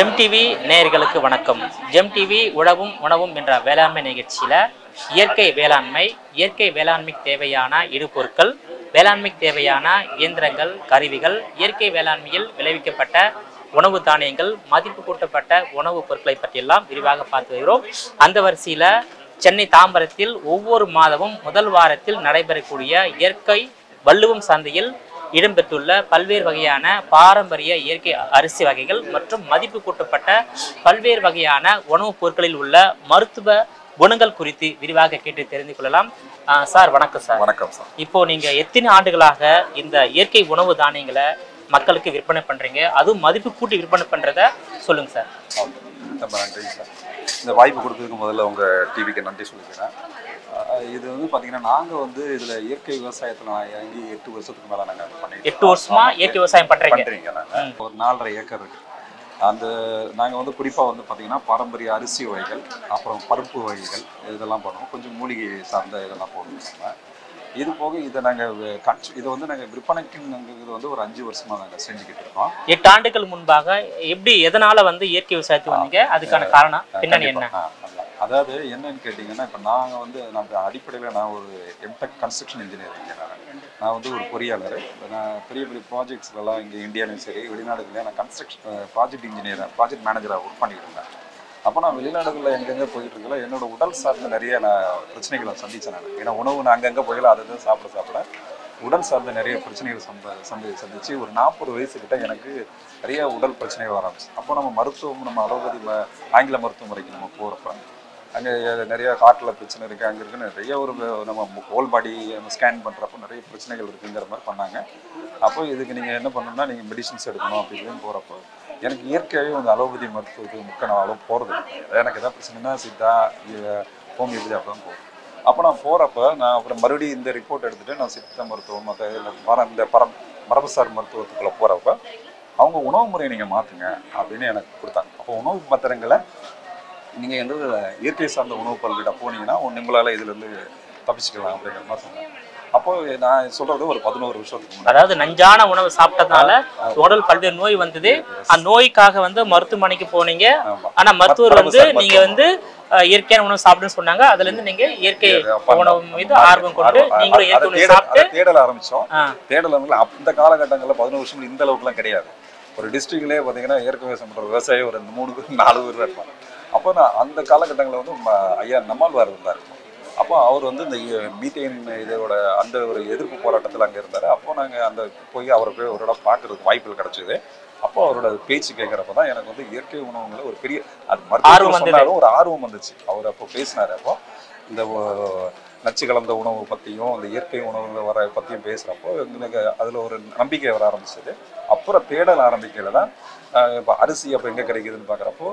GeM TV நேயர்களுக்கு வணக்கம் GeM TV உழவும் உணவும் என்ற வேளாண்மை நிகழ்ச்சியில் இயற்கை வேளாண்மை இயற்கை வேளாண்மைக்கு தேவையான இடுபொருட்கள் வேளாண்மைக்கு தேவையான இயந்திரங்கள் கருவிகள் இயற்கை வேளாண்மையில் விளைவிக்கப்பட்ட உணவு தானியங்கள் மதிப்பு கூட்டப்பட்ட உணவுப் பொருட்களை பற்றியெல்லாம் விரிவாக பார்த்து வருகிறோம் அந்த வரிசையில் சென்னை தாம்பரத்தில் ஒவ்வொரு மாதமும் முதல் வாரத்தில் நடைபெறக்கூடிய இயற்கை வள்ளுவம் சந்தையில் இடம்பெற்றுள்ள பல்வேறு வகையான பாரம்பரிய இயற்கை அரிசி வகைகள் மற்றும் மதிப்பு கூட்டப்பட்ட பல்வேறு வகையான உணவுப் பொருட்களில் உள்ள மருத்துவ குணங்கள் குறித்து விரிவாக கேட்டு தெரிந்து கொள்ளலாம் ஆஹ் சார் வணக்கம் சார் வணக்கம் சார் இப்போ நீங்க எத்தனை ஆண்டுகளாக இந்த இயற்கை உணவு தானியங்களை மக்களுக்கு விற்பனை பண்றீங்க அதுவும் மதிப்பு கூட்டி விற்பனை பண்றத சொல்லுங்க சார் ரொம்ப நன்றி சார் இந்த வாய்ப்பு கொடுத்ததுக்கு முதல்ல உங்கள் டிவிக்கு நன்றி சொல்லிக்கிறேன் அஹ் இது வந்து பார்த்தீங்கன்னா நாங்கள் வந்து இதில் இயற்கை விவசாயத்தில் நான் இறங்கி எட்டு வருஷத்துக்கு மேலே நாங்கள் பண்ணிட்டு எட்டு வருஷமா இயற்கை விவசாயம் பண்றீங்க பண்ணுறீங்க நாங்கள் ஒரு நாலரை ஏக்கர் இருக்கு அந்த நாங்கள் வந்து குறிப்பாக வந்து பார்த்தீங்கன்னா பாரம்பரிய அரிசி வகைகள் அப்புறம் பருப்பு வகைகள் இதெல்லாம் பண்ணுவோம் கொஞ்சம் மூலிகை சார்ந்த இதெல்லாம் போடுவோம் நம்ம இது போக இதை நாங்கள் இதை வந்து நாங்கள் விற்பனைக்கு நாங்கள் இது வந்து ஒரு அஞ்சு வருஷமாக நாங்கள் செஞ்சுக்கிட்டு இருக்கோம் எட்டு ஆண்டுகள் முன்பாக எப்படி எதனால வந்து இயற்கை விவசாயத்துக்கு வந்தீங்க அதுக்கான காரணம் பின்னணி என்ன கண்டிப்பா. ஆ, அதான். அதாவது என்னன்னு கேட்டிங்கன்னா இப்போ நாங்கள் வந்து நம்ம அடிப்படையில் நான் ஒரு எம்டெக் கன்ஸ்ட்ரக்ஷன் இன்ஜினியரிங் நான் நான் வந்து ஒரு பொறியாளர் இப்ப நான் பெரிய பெரிய ப்ராஜெக்ட்ஸ்லாம் இங்கே இந்தியாலையும் சரி வெளிநாடுகளையும் நான் கன்ஸ்ட்ரக்ஷன் ப்ராஜெக்ட் இன்ஜினியராக ப்ராஜெக்ட் மேனேஜராக ஒர்க் பண்ணிட்டு இருந்தேன் அப்போ நான் வெளிநாடுகளில் எங்கெங்கே போயிட்டு இருக்கல என்னோட உடல் சார்ந்த நிறைய நான் பிரச்சனைகளை சந்திச்சேன் நான் ஏன்னா உணவு நான் அங்கங்கே போயில அதை தான் சாப்பிட சாப்பிட உடல் சார்ந்த நிறைய பிரச்சனைகள் சம்ப சந்தி சந்திச்சு ஒரு நாற்பது வயசு கிட்ட எனக்கு நிறைய உடல் பிரச்சனைகள் வர ஆரம்பிச்சு அப்போ நம்ம மருத்துவம் நம்ம அலோபதி ம- ஆங்கில மருத்துவ முறைக்கு நம்ம போகிறப்ப அங்கே நிறைய காட்டில் பிரச்சனை இருக்குது அங்கே இருக்கு நிறைய ஒரு நம்ம ஹோல் பாடி ஸ்கேன் பண்ணுறப்போ நிறைய பிரச்சனைகள் இருக்குங்கிற மாதிரி பண்ணாங்க அப்போ இதுக்கு நீங்கள் என்ன பண்ணணும்னா நீங்கள் மெடிசின்ஸ் எடுக்கணும் அப்படி இப்படின்னு போகிறப்போ எனக்கு இயற்கையாகவே வந்து அலோபதி மருத்துவத்துக்கு முக்க நான் அவ்வளோ போகிறது எனக்கு எதாவது பிரச்சனைனா சித்தா இ- ஹோமியோபதி அப்படி தான் போகும் அப்போ நான் போகிறப்ப நான் அப்புறம் மறுபடியும் இந்த ரிப்போர்ட் எடுத்துகிட்டு நான் சித்த மருத்துவம் மற்ற இதில் மர இந்த பரம் மரபுசார் மருத்துவத்துக்குள்ளே போகிறப்ப அவங்க உணவு முறையை நீங்கள் மாற்றுங்க அப்படின்னு எனக்கு கொடுத்தாங்க அப்போ உணவு பத்திரங்களை நீங்கள் எந்த இயற்கை சார்ந்த உணவுப் பொருள்கிட்ட போனீங்கன்னா உங்களால் இதுலேருந்து தப்பிச்சுக்கலாம் அப்படிங்கிற மாதிரி சொன்னாங்க அப்போ நான் சொல்கிறது ஒரு பதினோரு வருஷத்துக்கு முன்னாடி அதாவது நஞ்சான உணவு சாப்பிட்டதுனால உடல் பல்வேறு நோய் வந்தது அந்த நோய்க்காக வந்து மருத்துவமனைக்கு போனீங்க ஆமா. ஆனா மருத்துவர் வந்து மரபுசார் நீங்க வந்து அஹ், இயற்கையான உணவு சாப்பிடுன்னு சொன்னாங்க அதுல இருந்து நீங்க இயற்கை பண்ணோம். உணவு மீது ஆர்வம் கொண்டு ஆர்வம். நீங்களும் அதை இயற்கை உணவு தேட- சாப்பிட்டு அதை தேடல ஆரம்பிச்சோம் ஆ, தேடல் வந்து அந்த காலகட்டங்களில் பதினோரு வருஷம் இந்த அளவுக்குலாம் கிடையாது ஒரு டிஸ்ட்ரிக்ட்லேயே பார்த்தீங்கன்னா இயற்கை விவசாயம் பண்ணுற விவசாயி ஒரு மூணு பேர் நாலு பேர் தான் இருப்பாங்க அப்போ நான் அந்த காலகட்டங்களில் வந்து ம- ஐயா நம்மாழ்வார் இருந்தார் அப்போ அவர் வந்து இந்த மீத்தேன் இதோட அந்த ஒரு எதிர்ப்பு போராட்டத்தில் அங்கே இருந்தார் அப்போ நாங்கள் அந்த போய் அவரை போய் அவரோட பார்க்கறதுக்கு வாய்ப்புகள் கிடைச்சது அப்போ அவரோட பேச்சு கேட்குறப்ப தான் எனக்கு வந்து இயற்கை உணவுங்களை ஒரு பெரிய அது ஆர்வம் மருத்துவம் வந்தது. சொன்னாலும் ஒரு ஆர்வம் வந்துச்சு அவர் அப்போ பேசினார் அப்போ இந்த ஒ- நச்சு கலந்த உணவு பற்றியும் அந்த இயற்கை உணவுல வர பற்றியும் பேசுகிறப்போ எங்களுக்கு அதில் ஒரு நம்பிக்கை வர ஆரம்பிச்சது அப்புறம் தேடல் ஆரம்பிக்கையில் தான் இப்போ அரிசி அப்போ எங்கே கிடைக்குதுன்னு பார்க்குறப்போ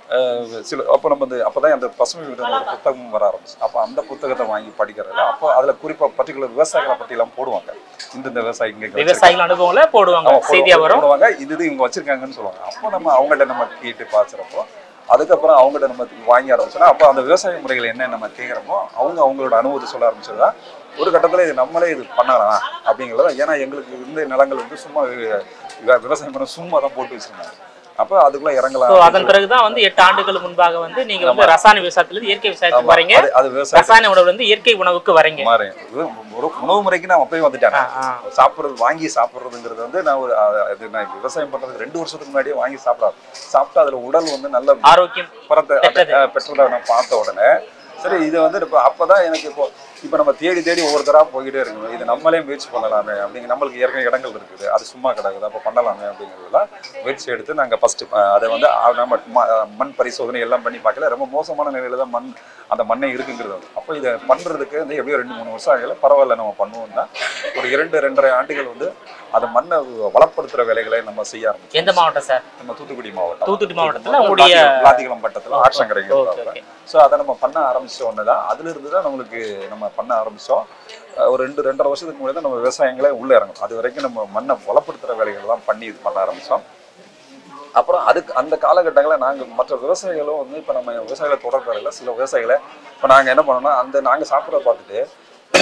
சில அப்போ நம்ம இந்த அப்போ தான் அந்த பசுமை வீடுங்கிற ஒரு புத்தகமும் வர ஆரம்பிச்சு அப்போ அந்த புத்தகத்தை வாங்கி படிக்கிறதுல அப்போ அதில் குறிப்பாக பர்டிகுலர் விவசாயிகளை பற்றிலாம் போடுவாங்க இந்தந்த விவசாயி இங்கே இங்க வச்சிருக்காங்க. விவசாயிகள் அனுபவங்களை போடுவாங்க ஆமா, செய்தியா போடுவாங்க, வரும் போடுவாங்க இது இது இவங்க வச்சிருக்காங்கன்னு சொல்லுவாங்க அப்போ நம்ம அவங்கள்ட்ட நம்ம கேட்டு பார்க்குறப்போ அதுக்கப்புறம் அவங்கள்ட்ட நம்ம வாங்கி ஆரம்பிச்சோன்னா அப்போ அந்த விவசாய முறைகள் என்ன நம்ம கேட்குறப்போ அவங்க அவங்களோட அனுபவத்தை சொல்ல ஆரம்பிச்சதா ஒரு கட்டத்தில் இது நம்மளே இது பண்ணலாம் அப்படிங்கிறத ஏன்னா எங்களுக்கு இருந்த நிலங்கள் வந்து சும்மா வி- வி- விவசாயம் பண்ண சும்மா தான் போட்டு வச்சிருந்தாங்க அப்போ அதுக்குள்ள இறங்கலாம் So, அதன் பிறகுதான் வந்து எட்டு ஆண்டுகள் முன்பாக வந்து நீங்க வந்து ரசாயன விவசாயத்துல இருந்து இயற்கை விவசாயத்துக்கு ஆமா, வரீங்க அது- அது விவசாயம் ரசாயன உணவுல இருந்து இயற்கை உணவுக்கு வரீங்க மாறேன் இது ஒரு உணவு முறைக்கு நான் அப்பயே வந்துட்டேன் ஆ, ஆ. சாப்பிட்றது வாங்கி சாப்பிட்றதுங்கிறது வந்து நான் ஒரு அஹ், இது நான் விவசாயம் பண்றதுக்கு ரெண்டு வருஷத்துக்கு முன்னாடியே வாங்கி சாப்பிடாது சாப்பிட்டு அதுல உடல் வந்து நல்ல ஆரோக்கியம் பரத்தை பெற்றது. அஹ், பெற்றதை நான் பார்த்த உடனே சரி இது வந்து இப்போ அப்பதான் எனக்கு இப்போ இப்போ நம்ம தேடி தேடி ஒவ்வொருத்தராக போய்கிட்டே இருக்கணும் இது நம்மளே முயற்சி பண்ணலாமே அப்படிங்க நம்மளுக்கு ஏற்கனவே இடங்கள் இருக்குது அது சும்மா கிடக்குது அப்போ பண்ணலாமே அப்படிங்கிறதுலாம் முயற்சி எடுத்து நாங்கள் ஃபஸ்ட்டு அதை வந்து அஹ், நம்ம ம- மண் பரிசோதனை எல்லாம் பண்ணி பார்க்கல ரொம்ப மோசமான நிலையில தான் மண் அந்த மண்ணை இருக்குங்கிறது வந்து அப்போ இதை பண்ணுறதுக்கு வந்து எப்படியோ ரெண்டு மூணு வருஷம் ஆகல பரவாயில்ல நம்ம பண்ணுவோம் தான் ஒரு இரண்டு ரெண்டரை ஆண்டுகள் வந்து அந்த மண்ணை வளப்படுத்துகிற வேலைகளை நம்ம செய்ய ஆரம்பிச்சோம் எந்த மாவட்டம் சார் நம்ம தூத்துக்குடி மாவட்டம் தூத்துக்குடி மாவட்டத்துல உங்களுடைய விளாத்திகுளம் பட்டத்தில் ஆட்சங்கரைங்க ஓகே ஓகே ஸோ அதை நம்ம பண்ண ஆரம்பிச்ச உடனே தான் அதுல இருந்து தான் நம்மளுக்கு நம்ம பண்ண ஆரம்பிச்சோம் அஹ் ஒரு ரெண்டு ரெண்டரை வருஷத்துக்கு முன்னாடி தான் நம்ம விவசாயங்களே உள்ள இறங்கும் அது வரைக்கும் நம்ம மண்ணை வளப்படுத்துற வேலைகள் தான் பண்ணி இது பண்ண ஆரம்பிச்சோம் அப்புறம் அதுக்கு அந்த காலகட்டங்களில் நாங்கள் மற்ற விவசாயிகளும் வந்து இப்போ நம்ம விவசாயிகளை தொடர்பு சில விவசாயிகளை இப்போ நாங்கள் என்ன பண்ணோம்னா அந்த நாங்கள் சாப்பிட்றத பார்த்துட்டு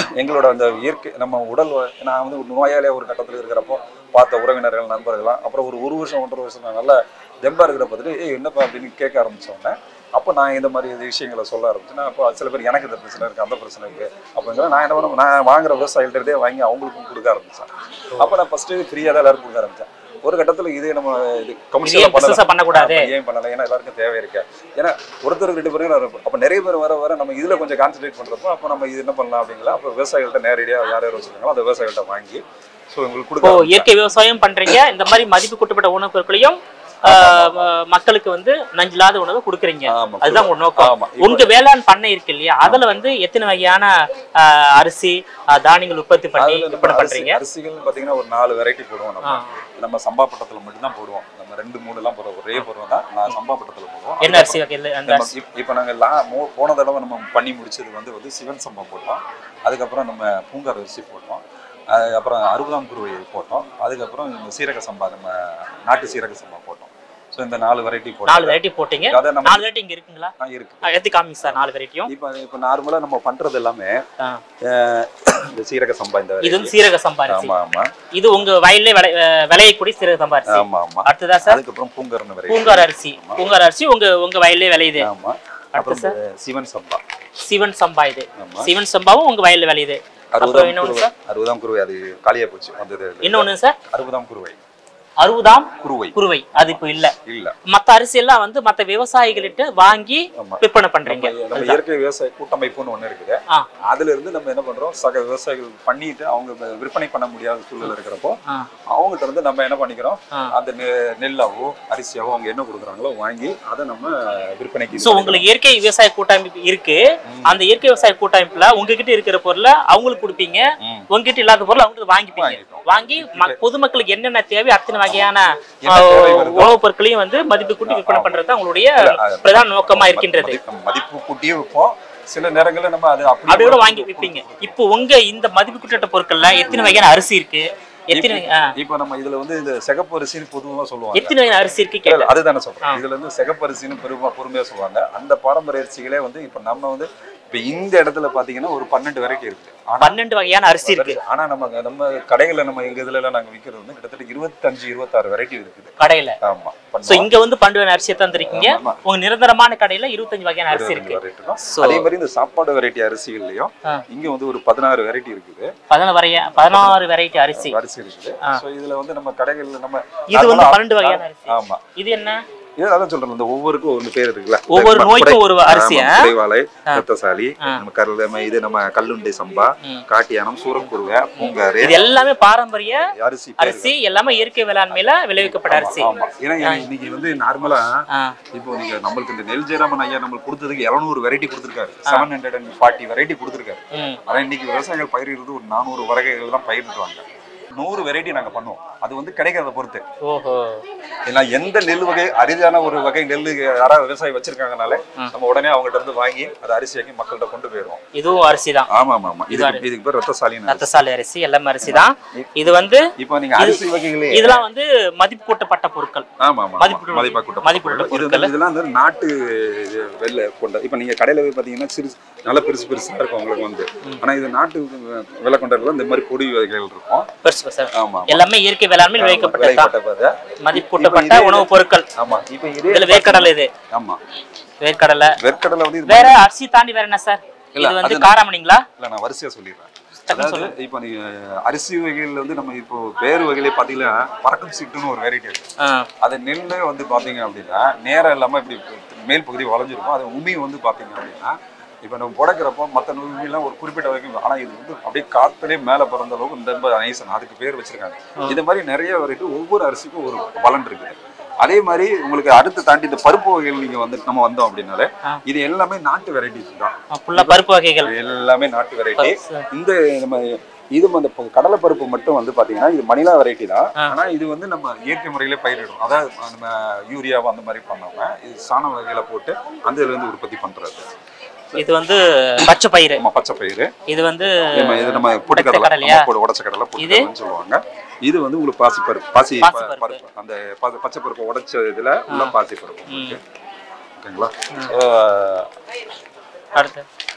எங்களோட அந்த இயற்கை நம்ம உடல் வ- நான் வந்து ஒரு நோயாளியாக ஒரு கட்டத்தில் இருக்கிறப்போ பார்த்த உறவினர்கள் நண்பர்கள்லாம் அப்புறம் ஒரு ஒரு வருஷம் ஒன்றரை வருஷம் நான் நல்லா தெம்பாக இருக்கிற பார்த்துட்டு ஏய் என்னப்பா அப்படின்னு கேட்க ஆரம்பிச்சோன்னே அப்போ நான் இந்த மாதிரி இது விஷயங்களை சொல்ல ஆரம்பிச்சேன் அப்போ சில பேர் எனக்கு இந்த பிரச்சனை இருக்குது அந்த பிரச்சனை இருக்குது அப்படிங்கிற நான் என்ன பண்ண நான் வாங்குற விவசாயிகிட்டே வாங்கி அவங்களுக்கும் கொடுக்க ஆரம்பிச்சேன் அப்போ நான் ஃபஸ்ட்டு ஃப்ரீயாக தான் எல்லாருக்கும் கொடுக்க ஆரம்பிச்சேன் ஒரு கட்டத்தில் இதே நம்ம இது இது கமர்ஷியலாக ஏன் business-ஆ பண்ணக்கூடாது ஏன் பண்ணல ஏன்னா எல்லாருக்கும் தேவை இருக்கு ஏன்னா ஒருத்தர் ரெண்டு பேரும் அப்போ நிறைய பேர் வர வர நம்ம இதில் கொஞ்சம் கான்சென்ட்ரேட் பண்ணுறப்போ அப்போ நம்ம இது என்ன பண்ணலாம் அப்படிங்களா அப்போ விவசாயிகள்ட்ட நேரடியாக யார் யார் வச்சுருக்காங்களோ அந்த விவசாயிகள்ட்ட வாங்கி ஸோ உங்களுக்கு இப்போ கொடுக்க இயற்கை விவசாயம் பண்றீங்க இந்த மாதிரி மதிப்பு கூட்டப்பட்ட உணவுப் பொருட்களையும் ஆஹ், ம- மக்களுக்கு வந்து நஞ்சில்லாத உணவை கொடுக்குறீங்க ஆமா, அதுதான் உங்க நோக்கம் ஆமா. இப்ப- உங்க வேளாண் பண்ணை இருக்கு இல்லையா அதுல வந்து எத்தனை வகையான ஆஹ், அரிசி ஆஹ், தானியங்கள் உற்பத்தி பண்ணி அதுல நம்ம விற்பனை அரிசி- பண்றீங்க அரிசிகள் பார்த்தீங்கன்னா ஒரு நாலு வெரைட்டி போடுவோம் நம்ம ஆ. நம்ம சம்பாப்பட்டத்தில் மட்டும்தான் போடுவோம் நம்ம ரெண்டு மூணு எல்லாம் போடுவோம் ஒரே போடுவோம் தான் நான் சம்பாப்பட்டத்தில் போடுவோம் என்ன அரிசி வகையில் அந்த நம்ம அரிசி இப்- இப்போ நாங்கள் லா மோ- போன தடவை நம்ம பண்ணி முடிச்சது வந்து வந்து சிவன் சம்பா போட்டோம் அதுக்கப்புறம் நம்ம பூங்கார் அரிசி போட்டோம் அதுக்கப்புறம் அறுபதாம் குருவை போட்டோம் அதுக்கப்புறம் இந்த சீரக சம்பா நம்ம நாட்டு சீரக சம்பா போட்டோம் ஸோ இந்த நாலு வெரைட்டி நாலு போட்டோம் வெரைட்டி போட்டீங்க அதை நம்ம நாலு வெரைட்டி இங்க இருக்குங்களா ஆ, இருக்கு ஆ, எடுத்து காமிங்க சார் நாலு வெரைட்டியும் இப்போ இப்போ நார்மலாக நம்ம பண்றது எல்லாமே ஆ. அஹ், இந்த சீரக சம்பா இந்த இது variety. வந்து சீரக சம்பா அரிசி ஆமா ஆமா இது உங்க வயல்ல விளை அஹ், விளையக்கூடிய சீரக சம்பா அரிசி ஆமா ஆமா அடுத்ததா சார் அதுக்கப்புறம் பூங்கர்னு வெரைட்டி பூங்கார் அரிசி பூங்கார் அரிசி உங்க உங்க வயல்லே விளையுது ஆமா அப்புறம் இந்த சிவன் சம்பா சிவன் சம்பா இது ஆமா சிவன் சம்பாவும் உங்க வயல்ல விளையுது அப்புறம் அறுபதாம் இன்னொன்னு குருவை சார் அறுபதாம் குருவை அது காலியா போச்சு வந்தது இன்னொன்னு சார் அறுபதாம் குருவை அறுபதாம் குருவை குருவை அது இப்போ இல்ல இல்ல மத்த அரிசி எல்லாம் வந்து மத்த விவசாயிகள்கிட்ட வாங்கி ஆமா விற்பனை பண்றீங்க நம்ம நம்ம இயற்கை விவசாய கூட்டமைப்புன்னு ஒண்ணு இருக்குது ஆ. அதுல இருந்து நம்ம என்ன பண்றோம் சக விவசாயிகள் பண்ணிட்டு அவங்க வ- விற்பனை பண்ண முடியாத சூழல் இருக்கிறப்போ ஆ. அவங்ககிட்ட இருந்து நம்ம என்ன பண்ணிக்கிறோம் ஆ. அந்த நெ- நெல்லாவோ அரிசியாவோ அவங்க என்ன கொடுக்குறாங்களோ வாங்கி அதை நம்ம விற்பனைக்கு இது சோ உங்களுக்கு இயற்கை விவசாய கூட்டமைப்பு இருக்கு அந்த இயற்கை விவசாய கூட்டமைப்புல உங்ககிட்ட இருக்கிற பொருளை அவங்களுக்கு கொடுப்பீங்க ம். உங்ககிட்ட இல்லாத பொருளை அவங்க வாங்கிப்பீங்க வாங்கிப்போம். வாங்கி ம- பொதுமக்களுக்கு என்னென்ன தேவை அத்தனை வகையான என்ன தேவை வருதோ. உணவுப் பொருட்களையும் வந்து மதிப்பு கூட்டி விற்பனை பண்றது தான் உங்களுடைய அது- பிரதான நோக்கமா இருக்கின்றது மதிப்பு- மதிப்பு கூட்டியே வைப்போம் சில நேரங்கள்ல நம்ம அது அப்படி கூட வாங்கி விற்பீங்க இப்போ உங்க இந்த மதிப்பு கூட்டப்பட்ட பொருட்கள்ல எத்தனை வகையான அரிசி இருக்கு எத்தனை ஆ, இப்போ நம்ம இதுல வந்து இந்த சிகப்பு அரிசின்னு பொதுவா சொல்லுவாங்க எத்தனை வகையான அரிசி இருக்கு இல்ல, இல்ல, கேட்டேன் அதுதானே சொல்றேன் இதுல வந்து சிகப்பு அரிசின்னு பெருமா பொறுமையா சொல்லுவாங்க அந்த பாரம்பரிய அரிசிகளே வந்து இப்ப நம்ம வந்து இப்ப இந்த இடத்துல பாத்தீங்கன்னா ஒரு பன்னெண்டு வெரைட்டி இருக்கு ஆனா பன்னெண்டு வகையான அரிசி இருக்கு ஆனா நம்ம நம்ம கடைகள்ல நம்ம எங்க இதுல எல்லாம் நாங்க விக்கிறது வந்து கிட்டத்தட்ட இருபத்தஞ்சு இருபத்தாறு வெரைட்டி இருக்குது கடையில ஆமா சோ இங்க வந்து பன்னெண்டு வகையான அரிசியை தந்திருக்கீங்க ஆமா. உங்க நிரந்தரமான கடையில இருபத்தஞ்சு வகையான அரிசி இருக்கு வெரைட்டி இருக்கும் So- அதே மாதிரி இந்த சாப்பாடு வெரைட்டி அரிசிகள்லயும் ஆ. இங்க வந்து ஒரு பதினாறு வெரைட்டி இருக்குது பதினாறு வரைய பதினாறு வெரைட்டி அரிசி அரிசி இருக்குது சோ இதுல வந்து நம்ம கடைகள்ல நம்ம இது வந்து normal ஆ- பன்னெண்டு வகையான அரிசி ஆமா இது என்ன இது அதான் சொல்றேன் இந்த ஒவ்வொருக்கும் ஒரு பேர் இருக்குல்ல ஒவ்வொரு இந்த நோய்க்கும் குடை- ஒரு அரிசி, ஆமா, ஆ? குடைவாழை ரத்தசாலி ஆ. நம்ம கருள் நம்ம இது நம்ம கல்லுண்டை சம்பா ம். காட்டியானம் சூரக்குருவை பூங்காறு இது எல்லாமே பாரம்பரிய அரிசி பேரு. அரிசி எல்லாமே இயற்கை வேளாண்மையில விளைவிக்கப்பட்ட அரிசி ஆமா ஏன்னா எனக்கு இன்னைக்கு வந்து நார்மலா ஆ, இப்போ நீங்க நம்மளுக்கு இந்த நெல் ஜெயராமன் ஐயா நம்மளுக்கு கொடுத்ததுக்கு 700 வெரைட்டி கொடுத்துருக்காரு seven hundred and forty variety கொடுத்துருக்காரு ம். ஆனா இன்னைக்கு விவசாயிகள் பயிரிடுறது ஒரு நானூறு வகைகள் தான் பயிரிடுவாங்க நூறு வெரைட்டி நாங்க பண்ணுவோம் அது வந்து கிடைக்கிறத பொறுத்து ஓஹோ ஏன்னா எந்த நெல் வகை அரிதான ஒரு வகை நெல் யாராவது விவசாயி வச்சிருக்காங்கனாலே நம்ம உடனே அவங்ககிட்ட இருந்து வாங்கி அதை அரிசியாக்கி மக்கள்கிட்ட கொண்டு போயிடுவோம் இதுவும் அரிசி தான் ஆமா ஆமா ஆமா இதுக்கு இதுக்கு பேர் ரத்தசாலின்னு ரத்தசாலை அரிசி எல்லாமே அரிசி தான் இது வந்து இப்போ நீங்க அரிசி வகைகளே இதெல்லாம் வந்து மதிப்பு கூட்டப்பட்ட பொருட்கள் ஆமா ஆமா மதிப்பு மதிப்பா கூட்டம் மதிப்பு கூட்ட இது வந்து இதெல்லாம் வந்து நாட்டு இது வெள்ளை கொண்ட இப்போ நீங்க கடையில போய் பாத்தீங்கன்னா சிறு நல்ல பெருசு பெருசா இருக்கும் உங்களுக்கு வந்து ஆனா இது நாட்டு வெள்ளை கொண்டதுல இந்த மாதிரி பொடி வகைகள் இருக்கும் பெருசு பெருசா. ஆமா எல்லாமே இயற்கை வேளாண்மையில் விளைவிக்கப்பட்டது தான் விளைவிக்கப்பட்ட பாதை. மதிப்பு கூட்டப்பட்ட உணவுப் பொருட்கள் ஆமா இப்போ இதே இதுல வேர்க்கடலை இது ஆமா வேர்க்கடலை வெற்கடலை வந்து இது வேற அரிசி தாண்டி வேற என்ன சார் இல்ல, இது வந்து அது- காராமணிங்களா இல்ல நான் வரிசையா சொல்லிடுறேன் டக்குனு அதாவது இப்போ நீங்க அரிசி வகைகள் வந்து நம்ம இப்போ வேறு வகையிலே பாத்தீங்கன்னா பறக்கும் சீட்டுன்னு ஒரு வெரைட்டி இருக்கு ஆ, அது நெல்லே வந்து பாத்தீங்க அப்படின்னா நேரம் இல்லாம இப்படி மேல் பகுதி வளைஞ்சிருக்கும் அது உமி வந்து பாத்தீங்க அப்படின்னா இப்போ நம்ம புடக்கிறப்போ மற்ற உமிலாம் ஒரு குறிப்பிட்ட வரைக்கும் ஆனா இது வந்து அப்படியே காத்துலேயே மேலே பிறந்த அளவுக்கு இந்த மாதிரி நைசன் அதுக்கு பேர் வச்சிருக்காங்க இது மாதிரி நிறைய வெரைட்டி ஒவ்வொரு அரிசிக்கும் ஒரு பலன் இருக்குது அதே மாதிரி உங்களுக்கு அடுத்து தாண்டி இந்த பருப்பு வகைகள் நீங்க வந்து நம்ம வந்தோம் அப்படின்னாலே ஆ. இது எல்லாமே நாட்டு வெரைட்டிஸ் தான் ஃபுல்லா பருப்பு வகைகள் எல்லாமே நாட்டு வெரைட்டி இந்த நம்ம இது அந்த ப- கடலை பருப்பு மட்டும் வந்து பாத்தீங்கன்னா இது மணிலா வெரைட்டி தான் ஆ. ஆனா இது வந்து நம்ம இயற்கை முறையில பயிரிடும் அதாவது நம்ம யூரியாவோ அந்த மாதிரி பண்ணாம இது சாண வகையில போட்டு அந்த இதுல இருந்து உற்பத்தி பண்றது இது வந்து பச்சை பயிறு நம்ம பச்சை பயிறு இது வந்து நம்ம இது நம்ம உடைச்ச பொட்டுக்கடலை கடலையா? நம்ம போடு- உடைச்ச கடலை பொட்டுக்கடலைன்னு சொல்லுவாங்க இது வந்து உங்களுக்கு பாசி பருப்பு பாசி ப- பாசி பருப்பு. பருப்பு அந்த ப- பச்சை பருப்பு உடைச்ச இதுல உள்ள பாசி பருப்பு உங்களுக்கு. ஓகேங்களா அடுத்து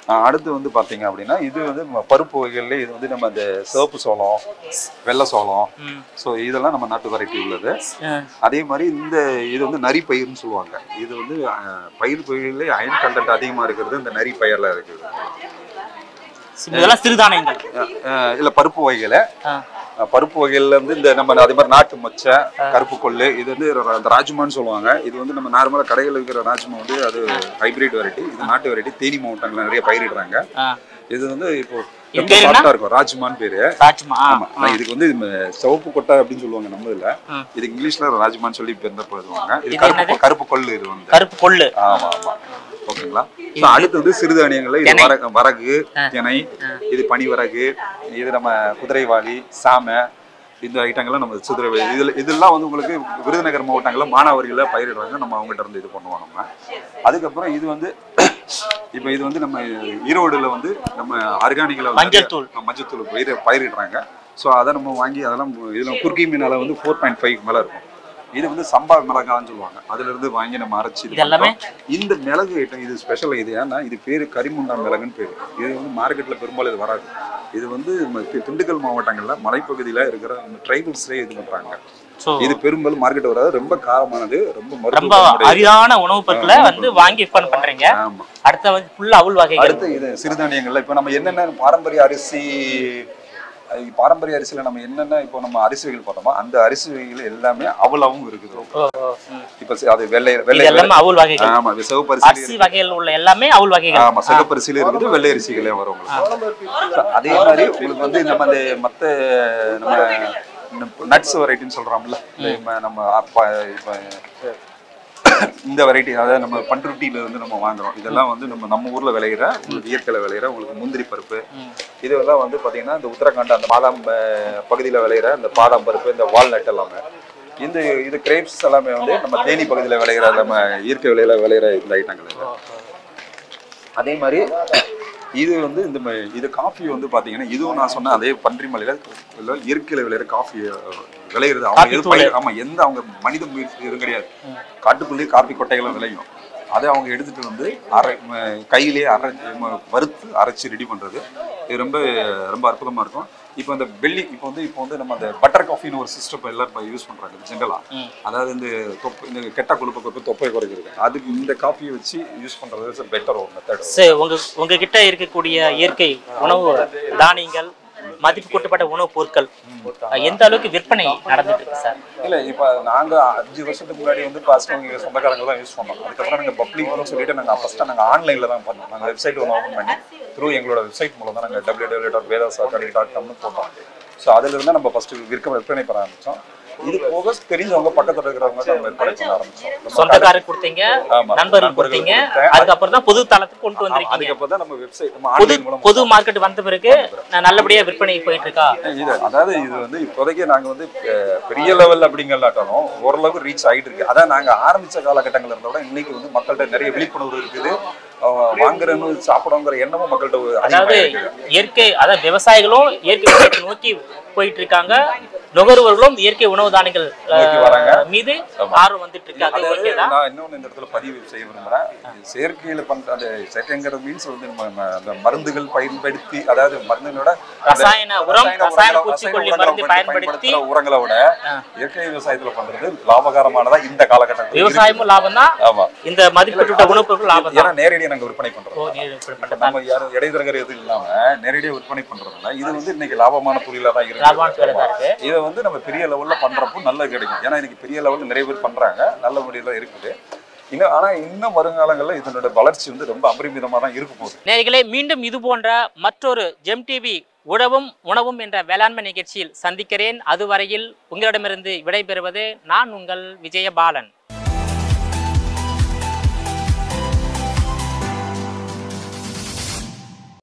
ஆஹ் அடுத்து வந்து பாத்தீங்க அப்படின்னா இது வந்து நம்ம பருப்பு வகைகள்ல இது வந்து நம்ம அந்த சிவப்பு சோளம் வெள்ளை சோளம் ம். ஸோ இதெல்லாம் நம்ம நாட்டு வெரைட்டி உள்ளது ஆ. அதே மாதிரி இந்த இது வந்து நரி பயிர்னு சொல்லுவாங்க இது வந்து ஆஹ், பயிர் பயிரிலே அயன் கண்டென்ட் அதிகமா இருக்கிறது இந்த நரி பயிர்ல இருக்குது இதெல்லாம் சிறுதானியங்கள் ஆஹ் இல்ல பருப்பு வகைகளை ஆ. அஹ் பருப்பு வகைகள்ல வந்து இந்த நம்ம அதே மாதிரி நாட்டு மொச்சை கருப்பு கொள்ளு இது வந்து ர- அந்த ராஜ்மான்னு சொல்லுவாங்க இது வந்து நம்ம நார்மலா கடையில் இருக்கிற ராஜ்மா வந்து அது ஹைபிரிட் வெரைட்டி இது நாட்டு வெரைட்டி தேனி மாவட்டங்கள்ல நிறைய பயிரிடுறாங்க ஆ. இது வந்து இப்போ இது ரொம்ப பேர் என்ன? சாஃப்டா இருக்கும் ராஜ்மான் பேரு ராஜ்மா ஆ. ஆமா ஆனா இதுக்கு வந்து இந்த சிவப்பு கொட்டை அப்படின்னு சொல்லுவாங்க நம்ம இதுல ம். இது இங்கிலீஷ்ல ராஜ்மான் சொல்லி பெருந்தப்படுவாங்க இது இது கருப்பு என்னது? கருப்பு கொள்ளு இது வந்து கருப்பு கொள்ளு ஆமா ஆமா ஓகேங்களா So, அடுத்து வந்து சிறுதானியங்கள்ல இது திணை. வரகு வரகு ஆ. திணை ஆ. இது பனிவரகு இது நம்ம குதிரைவாளி சாமை இந்த ஐட்டங்கள்லாம் நம்ம சிறுதை இதுல இதெல்லாம் வந்து உங்களுக்கு விருதுநகர் மாவட்டங்களில் மானாவாரிகளை பயிரிடுறாங்க நம்ம அவங்ககிட்ட இருந்து இது பண்ணுவோம் நம்ம அதுக்கப்புறம் இது வந்து இப்போ இது வந்து நம்ம ஈரோடுல வந்து நம்ம ஆர்கானிக்கில் மஞ்சள் தூள். மஞ்சள் தூள் பயிர் பயிரிடுறாங்க ஸோ அதை நம்ம வாங்கி அதெல்லாம் இதில் குறுக்கி மீனால வந்து ஃபோர் பாயிண்ட் ஃபைவ் மேலே இருக்கும் இது வந்து சம்பா மிளகான்னு சொல்லுவாங்க அதுல இருந்து வாங்கி நம்ம அரைச்சி இது இது எல்லாமே? பண்றோம். இந்த மிளகு ஐட்டம் இது ஸ்பெஷல் இது ஏன்னா இது பேரு கரிமுண்டா மிளகுன்னு பேரு இது வந்து மார்க்கெட்ல பெரும்பாலும் இது வராது இது வந்து நம்ம தி- திண்டுக்கல் மாவட்டங்கள்ல மலைப்பகுதியில இருக்கிற ட்ரைபல்ஸ்லேயே இது பண்றாங்க ஸோ இது பெரும்பாலும் மார்க்கெட் வராது ரொம்ப காரமானது ரொம்ப ரொம்ப மருத்துவ குணமுடையது. அரிதான உணவுப் பொருட்களை வந்து வாங்கி விற்பனை பண்றீங்க ஆமா அடுத்த வந்து ஃபுல்லா அவுள் வகைகள் அடுத்து இது சிறுதானியங்கள்ல இப்போ நம்ம என்னென்ன பாரம்பரிய அரிசி அஹ் பாரம்பரிய அரிசியில நம்ம என்னென்ன இப்போ நம்ம அரிசி வகைகள் போட்டோமோ அந்த அரிசி வகைகள் எல்லாமே அவ்வளவும் இருக்குது ஓ, ஓ, ம். இப்போ சி- அது வெள்ளை இது வெள்ளை எல்லாமே அவுள் வகைகள் ஆமா இது சிவப்பு அரிசி அரிசி வகைகள் உள்ள எல்லாமே அவுள் வகைகள் ஆமா சிகப்பரிசியில இருக்குது வெள்ளை அரிசிகளே வரும் உங்களுக்கு அதே மாதிரி உங்களுக்கு வந்து நம்ம அந்த மத்த நம்ம நட்ஸ் வெரைட்டின்னு சொல்றோம்ல இந்த ம- நம்ம அப்பா இப்ப இந்த வெரைட்டி அதாவது நம்ம பண்ருட்டியில இருந்து நம்ம வாங்குறோம் இதெல்லாம் வந்து நம்ம நம்ம ஊர்ல விளையிற உங்களுக்கு இயற்கையில விளையிற உங்களுக்கு முந்திரி பருப்பு ம். இதெல்லாம் வந்து பாத்தீங்கன்னா இந்த உத்தரகாண்ட் அந்த பாதாம் அஹ், பகுதியில விளையிற இந்த பாதாம் பருப்பு இந்த வால்நட் எல்லாமே இந்த இது கிரேப்ஸ் எல்லாமே வந்து நம்ம தேனி பகுதியில விளையிற நம்ம இயற்கை விலையில விளையிற இந்த ஐட்டங்கள் இது. அதே மாதிரி இது வந்து இந்த ம- இது காஃபி வந்து பாத்தீங்கன்னா இதுவும் நான் சொன்ன அதே பன்றிமலையில இல்ல இயற்கையில விளையிற காஃபி விளையிறது அவங்க காப்பி எது தூள். பயிர் ஆமா எந்த அவங்க மனித முயற்சி எதுவும் கிடையாது காட்டுக்குள்ளேயே காப்பி கொட்டைகளும் விளையும் அதை அவங்க எடுத்துட்டு வந்து அரை ம- கையிலேயே அரை ம- வறுத்து அரைச்சு ரெடி பண்றது இது ரொம்ப ரொம்ப அற்புதமா இருக்கும் இப்போ இந்த வெள்ளி இப்போ வந்து இப்போ வந்து நம்ம அந்த பட்டர் காஃபின்னு ஒரு சிஸ்டம் இப்போ எல்லாரும் யூஸ் பண்றாங்க ஜென்ரலா ம். அதாவது இந்த தொப்பை இந்த கெட்ட கொழுப்பு கொழுப்பு தொப்பை குறைக்கிறது அதுக்கு இந்த காஃபியை வச்சு யூஸ் பண்றது பெட்டர் ஒரு மெத்தட் சரி உங்க உங்ககிட்ட இருக்கக்கூடிய இயற்கை உணவு தானியங்கள் மதிப்பு கூட்டப்பட்ட உணவுப் பொருட்கள் அஹ், எந்த அளவுக்கு விற்பனை நடந்துட்டு இருக்கு சார் இல்ல இப்ப நாங்க அஞ்சு வருஷத்துக்கு முன்னாடி வந்து ஃபர்ஸ்ட் அவங்க சொந்தக்காரங்க தான் யூஸ் பண்ணோம் அதுக்கப்புறம் நாங்க பப்ளிக்னு சொல்லிட்டு நாங்க ஃபர்ஸ்ட் நாங்க ஆன்லைன்ல தான் பண்ணோம் நாங்க வெப்சைட் ஒன்று ஓப்பன் பண்ணி த்ரூ எங்களோட வெப்சைட் மூலம் தான் நாங்க W W dot Vedas academy dot காம்னு போட்டோம் ஸோ அதுல இருந்து நம்ம ஃபர்ஸ்ட் விற்க விற்பனை பண்ண ஆரம்பிச்சோம் இது போக தெரிஞ்சவங்க பக்கத்துல இருக்கிறவங்க நம்ம விற்பனை பண்ண ஆரம்பிச்சோம் நம்ம சொந்தக்காரருக்கு கொடுத்தீங்க ஆமா. நண்பருக்கு நண்பர்களுக்கு கொடுத்தீங்க கொடுத்தேன். அதுக்கப்புறம் தான் பொது தளத்துக்கு கொண்டு ஆமா, வந்திருக்கீங்க அதுக்கப்புறம் தான் நம்ம வெப்சைட் நம்ம பொது ஆன்லைன் மூலம் பொது மார்க்கெட் வந்த பிறகு நான் நல்லபடியா விற்பனை போயிட்டு இருக்கா இது அதாவது இது வந்து இப்போதைக்கு நாங்க வந்து அஹ், பெரிய லெவல் அப்படிங்கலாட்டாலும் ஓரளவுக்கு ரீச் ஆகிட்டு இருக்கு அதான் நாங்க ஆரம்பிச்ச காலகட்டங்கள்ல இருந்த விட இன்னைக்கு வந்து மக்கள்கிட்ட நிறைய விழிப்புணர்வு இருக்குது அஹ், வாங்குறேன்னு சாப்பிடுங்கிற எண்ணமும் மக்கள்கிட்ட ஒரு அதிகமா அதாவது இருக்குது இயற்கை அதாவது விவசாயிகளும் இயற்கை விவசாயத்தை நோக்கி போயிட்டு இருக்காங்க நுகர்வோர்களும் இயற்கை உணவு தானியங்கள் நோக்கி வராங்க. அஹ், மீது ஆர்வம் வந்துட்டு இருக்கு அது அதாவது ஓகே தான் நான் இன்னொன்று இந்த இடத்துல பதிவு செய்ய விரும்புறேன் செயற்கையில பண்ற அந்த செயற்கைங்கிறது மீன்ஸ் வந்து நம்ம நம்ம அந்த மருந்துகள் பயன்படுத்தி அதாவது மருந்துகளோட அந்த ரசாயன உரம் ரசாயன ரசாயன உரங்களை- பூச்சிக்கொல்லி ரசாயன மருந்து உரங்களை பயன்படுத்தி பயன்படுத்துற உரங்களை விட ஆ. இயற்கை விவசாயத்துல பண்றது லாபகரமானதா இந்த காலகட்டத்தில் விவசாயமும் லாபம் தான் ஆமா இந்த மதிப்பிட்ட உணவுப் பொருட்கள் லாபம் தான் ஏன்னா நேரடியாக நாங்க விற்பனை பண்றோம் ஓ, நீ இப்படிப்பட்ட நம்ம யாரும் இடைத்தரகர் எதுவும் இல்லாம நேரடியாக விற்பனை பண்றதுனால இது வந்து இன்னைக்கு லாபமான தொழிலா தான் லாபமான தொழிலா தான் இருக்கு இருக்கு. இதை வந்து நம்ம பெரிய லெவல்ல பண்றப்போ நல்லது கிடைக்கும் ஏன்னா இன்னைக்கு பெரிய லெவல்ல நிறைய பேர் பண்றாங்க நல்ல முறையில இருக்குது இன்னும் ஆனா இன்னும் வருங்காலங்கள்ல இதனோட வளர்ச்சி வந்து ரொம்ப அபரிமிதமா தான் இருக்க போகுது நேயர்களே மீண்டும் இது போன்ற மற்றொரு ஜெம் டிவி உழவும் உணவும் என்ற வேளாண்மை நிகழ்ச்சியில் சந்திக்கிறேன் அதுவரையில் உங்களிடமிருந்து விடைபெறுவது நான் உங்கள் விஜயபாலன்